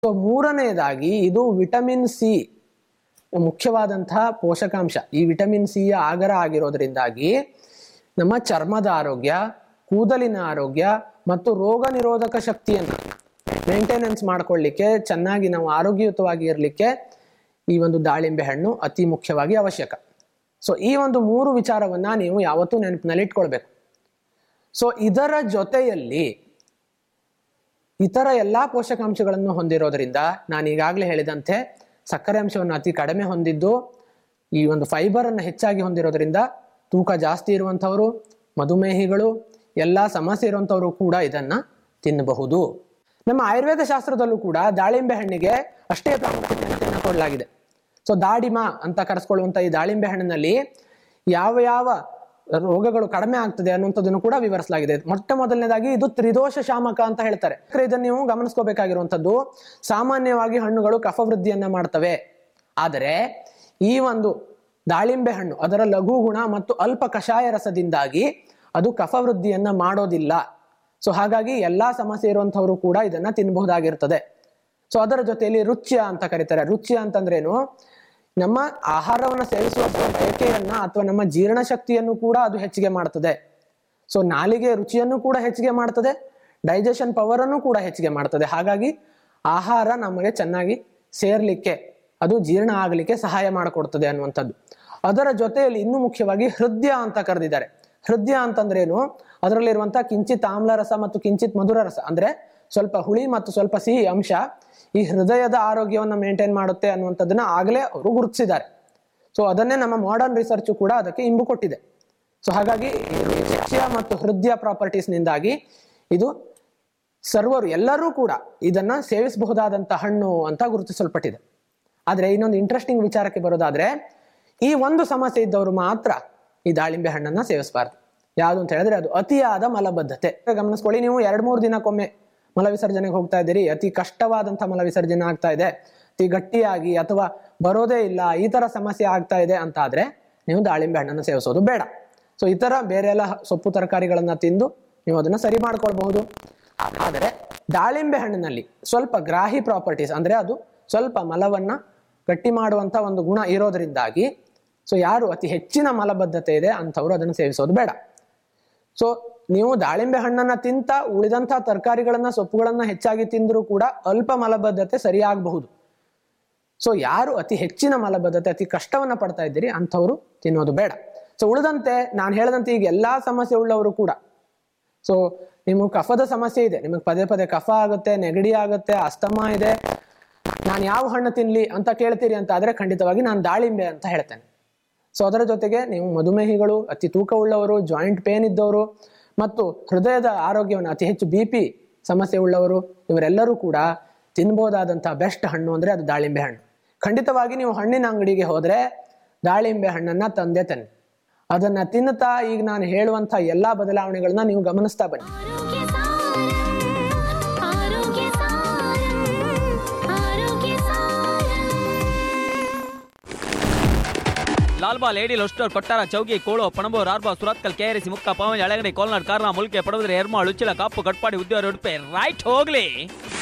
so ಮೂರನೆಯದಾಗಿ ಇದು vitamin C ಮುಖ್ಯವಾದಂತಹ ಪೋಷಕಾಂಶ ಈ ವಿಟಮಿನ್ ಸಿ ಯ ಆಗರ ಆಗಿರೋದ್ರಿಂದಾಗಿ ನಮ್ಮ ಚರ್ಮದ ಆರೋಗ್ಯ ಕೂದಲಿನ ಆರೋಗ್ಯ ಮತ್ತು ರೋಗ ನಿರೋಧಕ ಶಕ್ತಿಯನ್ನು ಮೇಂಟೆನೆನ್ಸ್ ಮಾಡ್ಕೊಳ್ಳಿಕ್ಕೆ ಚೆನ್ನಾಗಿ ನಾವು ಆರೋಗ್ಯಯುತವಾಗಿ ಇರಲಿಕ್ಕೆ ಈ ಒಂದು ದಾಳಿಂಬೆ ಹಣ್ಣು ಅತಿ ಮುಖ್ಯವಾಗಿ ಅವಶ್ಯಕ ಸೊ ಈ ಒಂದು ಮೂರು ವಿಚಾರವನ್ನ ನೀವು ಯಾವತ್ತೂ ನೆನಪಿನಲ್ಲಿ ಇಟ್ಕೊಳ್ಬೇಕು ಸೊ ಇದರ ಜೊತೆಯಲ್ಲಿ ಇತರ ಎಲ್ಲಾ ಪೋಷಕಾಂಶಗಳನ್ನು ಹೊಂದಿರೋದ್ರಿಂದ ನಾನು ಈಗಾಗಲೇ ಹೇಳಿದಂತೆ ಸಕ್ಕರೆ ಅಂಶವನ್ನು ಅತಿ ಕಡಿಮೆ ಹೊಂದಿದ್ದು ಈ ಒಂದು ಫೈಬರ್ ಅನ್ನು ಹೆಚ್ಚಾಗಿ ಹೊಂದಿರೋದ್ರಿಂದ ತೂಕ ಜಾಸ್ತಿ ಇರುವಂಥವರು ಮಧುಮೇಹಿಗಳು ಎಲ್ಲ ಸಮಸ್ಯೆ ಇರುವಂಥವರು ಕೂಡ ಇದನ್ನ ತಿನ್ನಬಹುದು ನಮ್ಮ ಆಯುರ್ವೇದ ಶಾಸ್ತ್ರದಲ್ಲೂ ಕೂಡ ದಾಳಿಂಬೆ ಹಣ್ಣಿಗೆ ಅಷ್ಟೇ ಪ್ರಾಮುಖ್ಯತೆಯನ್ನು ಕೊಡಲಾಗಿದೆ ಸೊ ದಾಡಿಮ ಅಂತ ಕರೆಸ್ಕೊಳ್ಳುವಂತ ಈ ದಾಳಿಂಬೆ ಹಣ್ಣಿನಲ್ಲಿ ಯಾವ ಯಾವ ರೋಗಗಳು ಕಡಿಮೆ ಆಗ್ತದೆ ಅನ್ನುವಂಥದ್ದನ್ನು ಕೂಡ ವಿವರಿಸಲಾಗಿದೆ ಮೊಟ್ಟ ಮೊದಲನೇದಾಗಿ ಇದು ತ್ರಿದೋಷ ಶಾಮಕ ಅಂತ ಹೇಳ್ತಾರೆ ಇದನ್ನು ನೀವು ಗಮನಿಸ್ಕೋಬೇಕಾಗಿರುವಂಥದ್ದು ಸಾಮಾನ್ಯವಾಗಿ ಹಣ್ಣುಗಳು ಕಫವೃದ್ಧಿಯನ್ನ ಮಾಡ್ತವೆ ಆದರೆ ಈ ಒಂದು ದಾಳಿಂಬೆ ಹಣ್ಣು ಅದರ ಲಘು ಗುಣ ಮತ್ತು ಅಲ್ಪ ಕಷಾಯ ರಸದಿಂದಾಗಿ ಅದು ಕಫವೃದ್ಧಿಯನ್ನ ಮಾಡೋದಿಲ್ಲ ಸೊ ಹಾಗಾಗಿ ಎಲ್ಲಾ ಸಮಸ್ಯೆ ಇರುವಂತವರು ಕೂಡ ಇದನ್ನ ತಿನ್ನಬಹುದಾಗಿರ್ತದೆ ಸೊ ಅದರ ಜೊತೆಯಲ್ಲಿ ರುಚ್ಯ ಅಂತ ಕರೀತಾರೆ ರುಚ್ಯ ಅಂತಂದ್ರೇನು ನಮ್ಮ ಆಹಾರವನ್ನು ಸೇವಿಸುವ ಬಯಕೆಯನ್ನ ಅಥವಾ ನಮ್ಮ ಜೀರ್ಣಶಕ್ತಿಯನ್ನು ಕೂಡ ಅದು ಹೆಚ್ಚಿಗೆ ಮಾಡ್ತದೆ ಸೊ ನಾಲಿಗೆ ರುಚಿಯನ್ನು ಕೂಡ ಹೆಚ್ಚಿಗೆ ಮಾಡ್ತದೆ ಡೈಜೆಷನ್ ಪವರ್ ಅನ್ನು ಕೂಡ ಹೆಚ್ಚಿಗೆ ಮಾಡ್ತದೆ ಹಾಗಾಗಿ ಆಹಾರ ನಮಗೆ ಚೆನ್ನಾಗಿ ಸೇರ್ಲಿಕ್ಕೆ ಅದು ಜೀರ್ಣ ಆಗಲಿಕ್ಕೆ ಸಹಾಯ ಮಾಡಿಕೊಡ್ತದೆ ಅನ್ನುವಂಥದ್ದು ಅದರ ಜೊತೆಯಲ್ಲಿ ಇನ್ನೂ ಮುಖ್ಯವಾಗಿ ಹೃದಯ ಅಂತ ಕರೆದಿದ್ದಾರೆ ಹೃದಯ ಅಂತಂದ್ರೇನು ಅದರಲ್ಲಿರುವಂತಹ ಕಿಂಚಿತ್ ಆಮ್ಲ ರಸ ಮತ್ತು ಕಿಂಚಿತ್ ಮಧುರ ರಸ ಅಂದ್ರೆ ಸ್ವಲ್ಪ ಹುಳಿ ಮತ್ತು ಸ್ವಲ್ಪ ಸಿಹಿ ಅಂಶ ಈ ಹೃದಯದ ಆರೋಗ್ಯವನ್ನು ಮೇಂಟೈನ್ ಮಾಡುತ್ತೆ ಅನ್ನುವಂಥದ್ದನ್ನ ಆಗಲೇ ಅವರು ಗುರುತಿಸಿದ್ದಾರೆ ಸೊ ಅದನ್ನೇ ನಮ್ಮ ಮಾಡರ್ನ್ ರಿಸರ್ಚ್ ಕೂಡ ಅದಕ್ಕೆ ಇಂಬು ಕೊಟ್ಟಿದೆ ಸೊ ಹಾಗಾಗಿ ಈ ರುಚ್ಯ ಮತ್ತು ಹೃದಯ ಪ್ರಾಪರ್ಟೀಸ್ನಿಂದಾಗಿ ಇದು ಸರ್ವರು ಎಲ್ಲರೂ ಕೂಡ ಇದನ್ನ ಸೇವಿಸಬಹುದಾದಂತ ಹಣ್ಣು ಅಂತ ಗುರುತಿಸಲ್ಪಟ್ಟಿದೆ ಆದ್ರೆ ಇನ್ನೊಂದು ಇಂಟ್ರೆಸ್ಟಿಂಗ್ ವಿಚಾರಕ್ಕೆ ಬರೋದಾದ್ರೆ ಈ ಒಂದು ಸಮಸ್ಯೆ ಇದ್ದವರು ಮಾತ್ರ ಈ ದಾಳಿಂಬೆ ಹಣ್ಣನ್ನ ಸೇವಿಸಬಾರ್ದು ಯಾವುದು ಅಂತ ಹೇಳಿದ್ರೆ ಅದು ಅತಿಯಾದ ಮಲಬದ್ಧತೆ ಗಮನಿಸ್ಕೊಳ್ಳಿ ನೀವು ಎರಡ್ ಮೂರು ದಿನಕ್ಕೊಮ್ಮೆ ಮಲ ವಿಸರ್ಜನೆಗೆ ಹೋಗ್ತಾ ಇದ್ದೀರಿ ಅತಿ ಕಷ್ಟವಾದಂತಹ ಮಲ ವಿಸರ್ಜನೆ ಆಗ್ತಾ ಇದೆ ಅತಿ ಗಟ್ಟಿಯಾಗಿ ಅಥವಾ ಬರೋದೇ ಇಲ್ಲ ಈ ತರ ಸಮಸ್ಯೆ ಆಗ್ತಾ ಇದೆ ಅಂತ ಆದ್ರೆ ನೀವು ದಾಳಿಂಬೆ ಹಣ್ಣನ್ನು ಸೇವಿಸೋದು ಬೇಡ ಸೊ ಈ ತರ ಬೇರೆ ಎಲ್ಲ ಸೊಪ್ಪು ತರಕಾರಿಗಳನ್ನ ತಿಂದು ನೀವು ಅದನ್ನ ಸರಿ ಮಾಡ್ಕೊಳ್ಬಹುದು ಆದರೆ ದಾಳಿಂಬೆ ಹಣ್ಣಿನಲ್ಲಿ ಸ್ವಲ್ಪ ಗ್ರಾಹಿ ಪ್ರಾಪರ್ಟೀಸ್ ಅಂದ್ರೆ ಅದು ಸ್ವಲ್ಪ ಮಲವನ್ನ ಗಟ್ಟಿ ಮಾಡುವಂತ ಒಂದು ಗುಣ ಇರೋದ್ರಿಂದಾಗಿ ಸೊ ಯಾರು ಅತಿ ಹೆಚ್ಚಿನ ಮಲಬದ್ಧತೆ ಇದೆ ಅಂಥವ್ರು ಅದನ್ನು ಸೇವಿಸೋದು ಬೇಡ ಸೊ ನೀವು ದಾಳಿಂಬೆ ಹಣ್ಣನ್ನ ತಿಂತ ಉಳಿದಂತಹ ತರಕಾರಿಗಳನ್ನ ಸೊಪ್ಪುಗಳನ್ನ ಹೆಚ್ಚಾಗಿ ತಿಂದರೂ ಕೂಡ ಅಲ್ಪ ಮಲಬದ್ಧತೆ ಸರಿಯಾಗಬಹುದು ಸೊ ಯಾರು ಅತಿ ಹೆಚ್ಚಿನ ಮಲಬದ್ಧತೆ ಅತಿ ಕಷ್ಟವನ್ನ ಪಡ್ತಾ ಇದ್ದೀರಿ ಅಂಥವ್ರು ತಿನ್ನೋದು ಬೇಡ ಸೊ ಉಳಿದಂತೆ ನಾನು ಹೇಳದಂತೆ ಈಗ ಎಲ್ಲಾ ಸಮಸ್ಯೆ ಉಳ್ಳವರು ಕೂಡ ಸೊ ನಿಮಗೆ ಕಫದ ಸಮಸ್ಯೆ ಇದೆ ನಿಮಗೆ ಪದೇ ಪದೇ ಕಫ ಆಗುತ್ತೆ ನೆಗಡಿ ಆಗುತ್ತೆ ಅಸ್ತಮ ಇದೆ ನಾನು ಯಾವ ಹಣ್ಣು ತಿನ್ಲಿ ಅಂತ ಕೇಳ್ತೀರಿ ಅಂತ ಆದ್ರೆ ಖಂಡಿತವಾಗಿ ನಾನು ದಾಳಿಂಬೆ ಅಂತ ಹೇಳ್ತೇನೆ ಸೊ ಅದರ ಜೊತೆಗೆ ನೀವು ಮಧುಮೇಹಿಗಳು ಅತಿ ತೂಕ ಉಳ್ಳವರು ಜಾಯಿಂಟ್ ಪೇನ್ ಇದ್ದವರು ಮತ್ತು ಹೃದಯದ ಆರೋಗ್ಯವನ್ನು ಅತಿ ಹೆಚ್ಚು ಬಿ ಪಿ ಸಮಸ್ಯೆ ಉಳ್ಳವರು ಇವರೆಲ್ಲರೂ ಕೂಡ ತಿನ್ಬೋದಾದಂತಹ ಬೆಸ್ಟ್ ಹಣ್ಣು ಅಂದ್ರೆ ಅದು ದಾಳಿಂಬೆ ಹಣ್ಣು ಖಂಡಿತವಾಗಿ ನೀವು ಹಣ್ಣಿನ ಅಂಗಡಿಗೆ ಹೋದ್ರೆ ದಾಳಿಂಬೆ ಹಣ್ಣನ್ನ ತಂದೆ ತನ್ನಿ ಅದನ್ನ ತಿನ್ನುತ್ತಾ ಈಗ ನಾನು ಹೇಳುವಂತಹ ಎಲ್ಲಾ ಬದಲಾವಣೆಗಳನ್ನ ನೀವು ಗಮನಿಸ್ತಾ ಬನ್ನಿ ಆರೋಗ್ಯ ಸಾರಂ ಆರೋಗ್ಯ ಸಾರಂ ಲಾಲ್ಬಾ ಲೇಡಿ ಲೊಸ್ಟರ್ ಕೊಟ್ಟಾರ ಚೌಗಿ ಕೋಳು ಪಣಬು ರಾರ್ಬಾ ಸುರತ್ಕಲ್ ಕೆಆರ್ಸಿ ಮುಕ್ಕ ಪವನ್ ಎಳಗಡೆ ಕೋಲ್ನಾಡ್ ಕಾರ್ನ ಮುಲ್ಕೆ ಪಡದ್ರೆ ಎರ್ಮಾಳ್ ಉಚ್ಚಿಲ ಕಾಪು ಕಟ್ಪಾಡಿ ಉದ್ಯೋಗ ಉಡುಪೆ ರೈಟ್ ಹೋಗ್ಲಿ